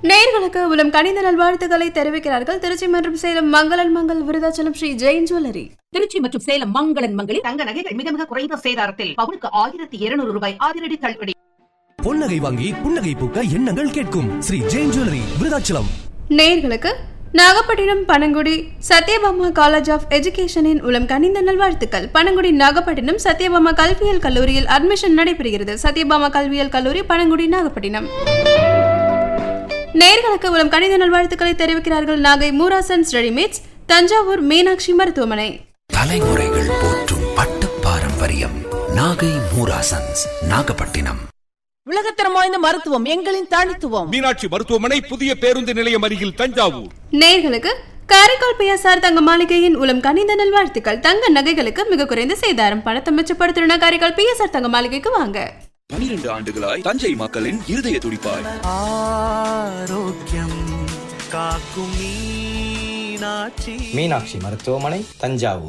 நேயர்களுக்கு உலம் கணித நல்வாழ்த்துக்களை தெரிவிக்கிறார்கள் திருச்சி மற்றும் சேலம் மங்களன் மங்கள் விருதாச்சலம் ஸ்ரீ ஜெயின் ஜுவல்லரி திருச்சி மற்றும் சேலம் மங்களன் மங்களில் தங்க நகைகள் மிக மிக குறைந்த சேதாரத்தில் பவுனுக்கு ஆயிரத்தி இருநூறு ரூபாய் அதிரடி தள்ளுபடி பொன்னகை வாங்கி புன்னகை பூக்க எண்ணங்கள் கேட்கும் ஸ்ரீ ஜெயின் ஜுவல்லரி விருதாச்சலம் நேயர்களுக்கு நாகப்பட்டினம் பனங்குடி சத்யபாமா காலேஜ் ஆஃப் எஜுகேஷனின் உலம் கணிந்த நல்வாழ்த்துக்கள் பனங்குடி நாகப்பட்டினம் சத்யபாமா கல்வியியல் கல்லூரியில் அட்மிஷன் நடைபெறுகிறது சத்யபாமா கல்வியியல் கல்லூரி பனங்குடி நாகப்பட்டினம் நேயர்களுக்கு உலம் கணித நல்வாழ்த்துக்களை தெரிவிக்கிறார்கள் நாகை மூராசன்ஸ் ரெடிமேட்ஸ் தஞ்சாவூர் மீனாட்சி மருத்துவமனை தலைமுறைகள் போற்றும் பட்டு பாரம்பரியம் நாகை மூராசன்ஸ் நாகப்பட்டினம் உலகத்தரம் வாய்ந்த மருத்துவம் எங்களின் தனித்துவம் மீனாட்சி மருத்துவமனை புதிய பேருந்து நிலையம் அருகில் தஞ்சாவூர் நேயர்களுக்கு காரைக்கால் பிஎஸ்ஆர் தங்க மாளிகையின் உலம் கணித நல்வாழ்த்துக்கள் தங்க நகைகளுக்கு மிக குறைந்த சேதாரம் பணத்தை மிச்சப்படுத்தணும்னா காரைக்கால் பிஎஸ்ஆர் தங்க மாளிகைக்கு வாங்க பனிரெண்டு ஆண்டுகளாய் தஞ்சை மக்களின் இருதய துடிப்பாய் ஆரோக்கியம் காக்கும் மீனாட்சி மீனாட்சி மருத்துவமனை தஞ்சாவூர்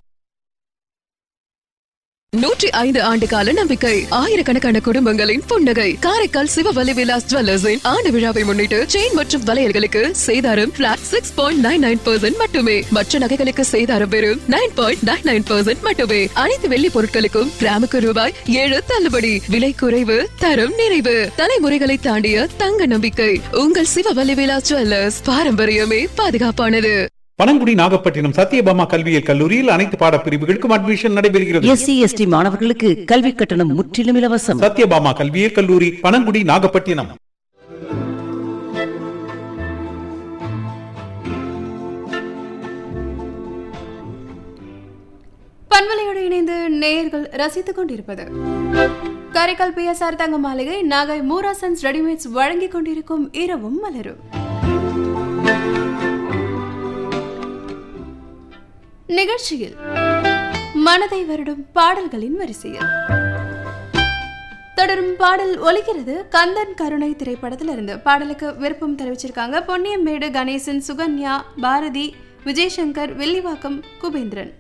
நூற்றி ஐந்து ஆண்டு கால நம்பிக்கை ஆயிரக்கணக்கான குடும்பங்களின் புன்னகை காரைக்கால் சிவவலி விலாஸ் ஜுவல்லர்ஸின் ஆண்டு விழாவை முன்னிட்டு செயின் மற்றும் வளையல்களுக்கு சேதாரம் flat six point nine nine percent மட்டுமே மற்ற நகைகளுக்கு சேதாரம் வெறும் nine point nine nine percent மட்டுமே அனைத்து வெள்ளி பொருட்களுக்கும் கிராமுக்கு ரூபாய் ஏழு தள்ளுபடி விலை குறைவு தரம் நிறைவு தலைமுறைகளை தாண்டிய தங்க நம்பிக்கை உங்கள் சிவவலி விலாஸ் ஜுவல்லர்ஸ் பாரம்பரியமே பாதுகாப்பானது பனங்குடி நாகப்பட்டினம் சத்யபாமா கல்வியியல் கல்லூரியில் அனைத்து பாடப்பிரிவுகளுக்கும் அட்மிஷன் நடைபெறுகிறது எஸ்சி எஸ்டி மாணவர்களுக்கு கல்வி கட்டணம் முற்றிலும் இலவசம் சத்யபாமா கல்வியியல் கல்லூரி பனங்குடி நாகப்பட்டினம் பண்பலையோடு இணைந்து நேயர்கள் ரசித்துக் கொண்டிருப்பது காரைக்கால் பிஎஸ்ஆர் தங்க மாளிகை நாகை மூராசன்ஸ் ரெடிமேட்ஸ் வழங்கிக் கொண்டிருக்கும் இரவும் மலரும் நிகழ்ச்சியில் மனதை வருடும் பாடல்களின் வரிசையில் தொடரும் பாடல் ஒலிக்கிறது கந்தன் கருணை திரைப்படத்திலிருந்து பாடலுக்கு விருப்பம் தெரிவிச்சிருக்காங்க பொன்னியம்மேடு கணேசன் சுகன்யா பாரதி விஜயசங்கர் வெள்ளிவாக்கம் குபேந்திரன்